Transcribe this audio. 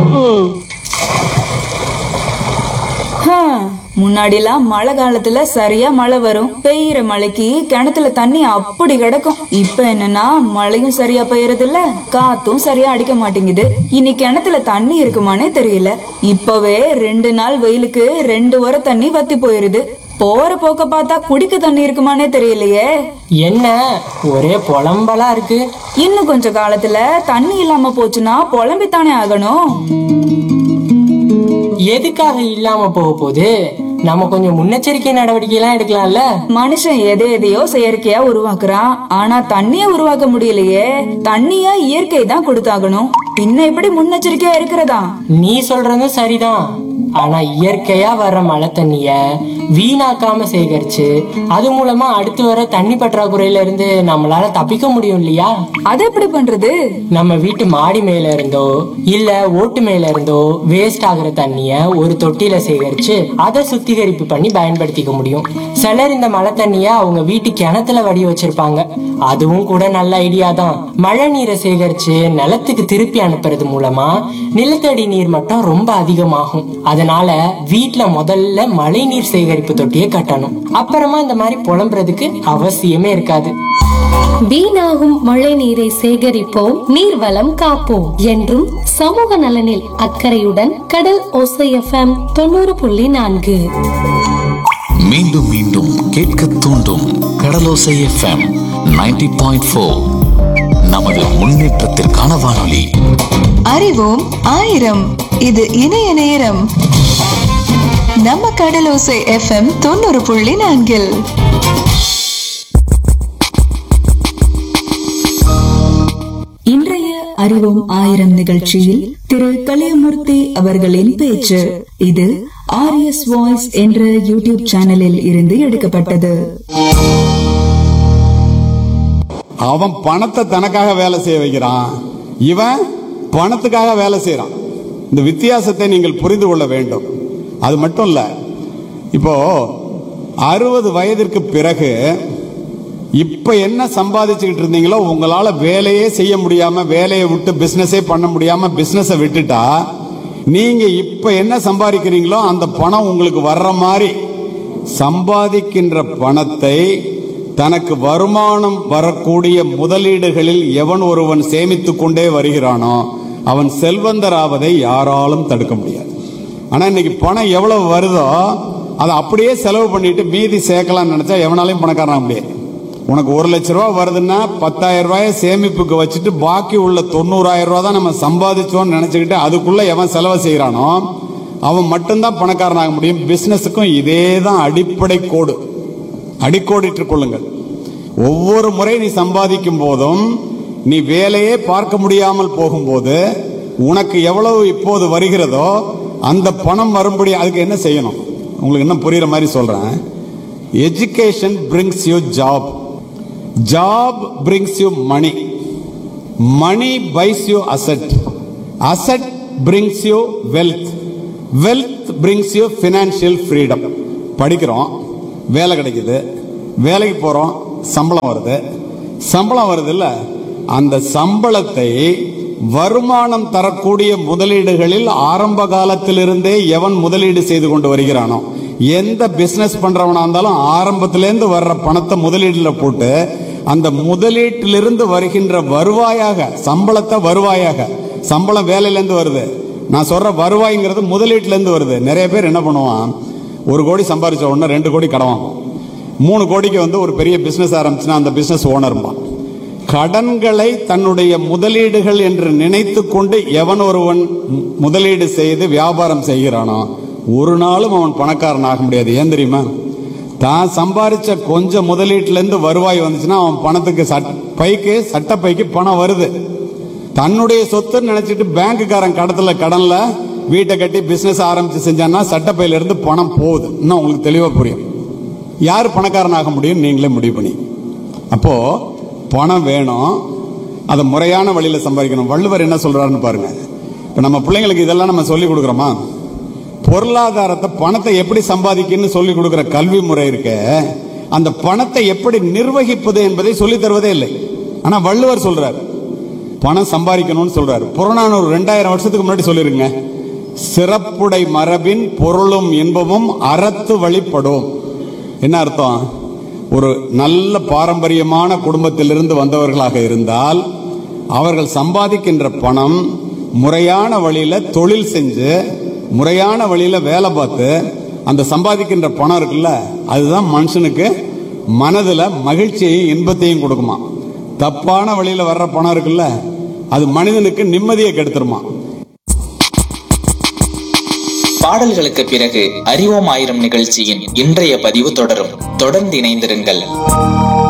முன்னாடிலாம் மழை காலத்துல சரியா மழை வரும் பெய்யற மழைக்கு கிணத்துல தண்ணி அப்படி கிடக்கும் இப்ப என்னன்னா மழையும் சரியா பெய்யறது இல்ல காத்தும் சரியா அடிக்க மாட்டேங்குது இனி கிணத்துல தண்ணி இருக்குமானே தெரியல இப்பவே ரெண்டு நாள் வெயிலுக்கு ரெண்டு வர தண்ணி வத்தி போயிருது போற போக்க பார்த்தா குடிக்க தண்ணி இருக்குமானே தெரியலையே என்ன ஒரே புலம்பலா இருக்கு இன்னும் கொஞ்ச காலத்துல தண்ணி இல்லாம போச்சுன்னா புலம்பித்தானே ஆகணும் எதுக்காக இல்லாம போக போகுது நம்ம கொஞ்சம் முன்னெச்சரிக்கை நடவடிக்கை எல்லாம் எடுக்கலாம்ல மனுஷன் எதை எதையோ செயற்கையா உருவாக்குறான் ஆனா தண்ணிய உருவாக்க முடியலையே தண்ணிய இயற்கை தான் கொடுத்தாகணும் பின்ன எப்படி முன்னெச்சரிக்கையா இருக்கிறதா நீ சொல்றதும் சரிதான் ஆனா இயற்கையா வர்ற மழை தண்ணிய வீணாக்காம சேகரிச்சு அது மூலமா அடுத்து வர தண்ணி பற்றாக்குறையில இருந்து நம்மளால தப்பிக்க முடியும் இல்லையா அது எப்படி பண்றது நம்ம வீட்டு மாடி மேல இருந்தோ இல்ல ஓட்டு மேல இருந்தோ வேஸ்ட் ஆகுற தண்ணிய ஒரு தொட்டியில சேகரிச்சு அதை சுத்திகரிப்பு பண்ணி பயன்படுத்திக்க முடியும் சிலர் இந்த மழை தண்ணிய அவங்க வீட்டு கிணத்துல வடி வச்சிருப்பாங்க அதுவும் கூட நல்ல ஐடியா தான் மழை நீரை சேகரிச்சு நிலத்துக்கு திருப்பி அனுப்புறது மூலமா நிலத்தடி நீர் மட்டம் ரொம்ப அதிகமாகும் அதனால வீட்ல முதல்ல மழை நீர் சேகரிப்பு தொட்டியை கட்டணும் அப்புறமா இந்த மாதிரி புலம்புறதுக்கு அவசியமே இருக்காது வீணாகும் மழை நீரை சேகரிப்போம் நீர்வளம் காப்போம் என்றும் சமூக நலனில் அக்கறையுடன் கடல் ஓசை எஃப்எம் தொண்ணூறு புள்ளி நான்கு மீண்டும் மீண்டும் கேட்க தூண்டும் கடலோசை எஃப்எம் 90.4 பாயிண்ட் ஃபோர் நமது முன்னேற்றத்திற்கான வானொலி அறிவோம் ஆயிரம் இது இணைய நேரம் நம்ம கடலோசை எஃப்எம் தொண்ணூறு புள்ளி நான்கில் இன்றைய அறிவோம் ஆயிரம் நிகழ்ச்சியில் திரு கலியமூர்த்தி அவர்களின் பேச்சு இது ஆர்எஸ் வாய்ஸ் என்ற யூடியூப் சேனலில் இருந்து எடுக்கப்பட்டது அவன் பணத்தை தனக்காக வேலை செய்ய வைக்கிறான் இவன் பணத்துக்காக வேலை செய்யறான் இந்த வித்தியாசத்தை நீங்கள் புரிந்து கொள்ள வேண்டும் அது மட்டும் இல்ல இப்போ அறுபது வயதிற்கு பிறகு இப்ப என்ன சம்பாதிச்சுக்கிட்டு இருந்தீங்களோ உங்களால வேலையே செய்ய முடியாம வேலையை விட்டு பிசினஸே பண்ண முடியாம பிசினஸை விட்டுட்டா நீங்க இப்ப என்ன சம்பாதிக்கிறீங்களோ அந்த பணம் உங்களுக்கு வர்ற மாதிரி சம்பாதிக்கின்ற பணத்தை தனக்கு வருமானம் வரக்கூடிய முதலீடுகளில் எவன் ஒருவன் சேமித்துக் கொண்டே வருகிறானோ அவன் செல்வந்தராவதை யாராலும் தடுக்க முடியாது ஆனா இன்னைக்கு பணம் எவ்வளவு வருதோ அதை அப்படியே செலவு பண்ணிட்டு மீதி சேர்க்கலாம்னு நினைச்சா எவனாலையும் பணக்காரனாக முடியாது உனக்கு ஒரு லட்ச ரூபா வருதுன்னா பத்தாயிரம் ரூபாய சேமிப்புக்கு வச்சுட்டு பாக்கி உள்ள தொண்ணூறாயிரம் ரூபா தான் நம்ம சம்பாதிச்சோம்னு நினைச்சுக்கிட்டு அதுக்குள்ள எவன் செலவு செய்யறானோ அவன் மட்டும்தான் பணக்காரனாக முடியும் பிசினஸுக்கும் இதே தான் அடிப்படை கோடு அடிக்கோடிட்டுக் கொள்ளுங்கள் ஒவ்வொரு முறை நீ சம்பாதிக்கும் போதும் நீ வேலையே பார்க்க முடியாமல் போகும்போது உனக்கு எவ்வளவு இப்போது வருகிறதோ அந்த பணம் வரும்படி அதுக்கு என்ன செய்யணும் உங்களுக்கு என்ன புரியுற மாதிரி சொல்றேன் education brings you job job brings you money money buys you asset asset brings you wealth wealth brings you financial freedom படிக்கிறோம் வேலை கிடைக்குது வேலைக்கு போறோம் சம்பளம் வருது சம்பளம் வருது இல்ல அந்த சம்பளத்தை வருமானம் தரக்கூடிய முதலீடுகளில் ஆரம்ப காலத்திலிருந்தே எவன் முதலீடு செய்து கொண்டு வருகிறானோ எந்த பிசினஸ் பண்றவனா இருந்தாலும் ஆரம்பத்திலேருந்து வர்ற பணத்தை முதலீடுல போட்டு அந்த முதலீட்டிலிருந்து வருகின்ற வருவாயாக சம்பளத்தை வருவாயாக சம்பளம் வேலையிலேருந்து வருது நான் சொல்ற வருவாய்ங்கிறது முதலீட்டுல இருந்து வருது நிறைய பேர் என்ன பண்ணுவான் ஒரு கோடி சம்பாதிச்ச உடனே ரெண்டு கோடி கடன் வாங்குவான் மூணு கோடிக்கு வந்து ஒரு பெரிய பிசினஸ் ஆரம்பிச்சுன்னா அந்த பிசினஸ் ஓனர்பான் கடன்களை தன்னுடைய முதலீடுகள் என்று நினைத்து கொண்டு எவன் ஒருவன் மு- முதலீடு செய்து வியாபாரம் செய்கிறானோ ஒரு நாளும் அவன் பணக்காரன் ஆக முடியாது ஏன் தெரியுமா தான் சம்பாரிச்ச கொஞ்சம் முதலீட்டுல இருந்து வருவாய் வந்துச்சுன்னா அவன் பணத்துக்கு சட் பைக்கு சட்ட பைக்கு பணம் வருது தன்னுடைய சொத்துன்னு நினைச்சிட்டு பேங்க்குக்காரன் கடத்துல கடன்ல வீட்டை கட்டி பிசினஸ் ஆரம்பிச்சு செஞ்சான்னா சட்டப்பையில இருந்து பணம் போகுது இன்னும் உங்களுக்கு தெளிவா புரியும் யார் பணக்காரன் ஆக முடியும் நீங்களே முடிவு பண்ணி அப்போ பணம் வேணும் அதை முறையான வழியில சம்பாதிக்கணும் வள்ளுவர் என்ன சொல்றாருன்னு பாருங்க இப்ப நம்ம பிள்ளைங்களுக்கு இதெல்லாம் நம்ம சொல்லி கொடுக்குறோமா பொருளாதாரத்தை பணத்தை எப்படி சம்பாதிக்கணும்னு சொல்லி கொடுக்குற கல்வி முறை இருக்க அந்த பணத்தை எப்படி நிர்வகிப்பது என்பதை சொல்லித் தருவதே இல்லை ஆனா வள்ளுவர் சொல்றாரு பணம் சம்பாதிக்கணும்னு சொல்றாரு புறநானூறு ரெண்டாயிரம் வருஷத்துக்கு முன்னாடி சொல்லிருங்க சிறப்புடை மரபின் பொருளும் இன்பமும் அறத்து வழிபடும் என்ன அர்த்தம் ஒரு நல்ல பாரம்பரியமான குடும்பத்திலிருந்து வந்தவர்களாக இருந்தால் அவர்கள் சம்பாதிக்கின்ற பணம் முறையான வழியில தொழில் செஞ்சு முறையான வழியில வேலை பார்த்து அந்த சம்பாதிக்கின்ற பணம் இருக்குல்ல அதுதான் மனுஷனுக்கு மனதுல மகிழ்ச்சியையும் இன்பத்தையும் கொடுக்குமா தப்பான வழியில வர்ற பணம் இருக்குல்ல அது மனிதனுக்கு நிம்மதியை கெடுத்துருமா பாடல்களுக்கு பிறகு அறிவோம் ஆயிரம் நிகழ்ச்சியின் இன்றைய பதிவு தொடரும் தொடர்ந்து இணைந்திருங்கள்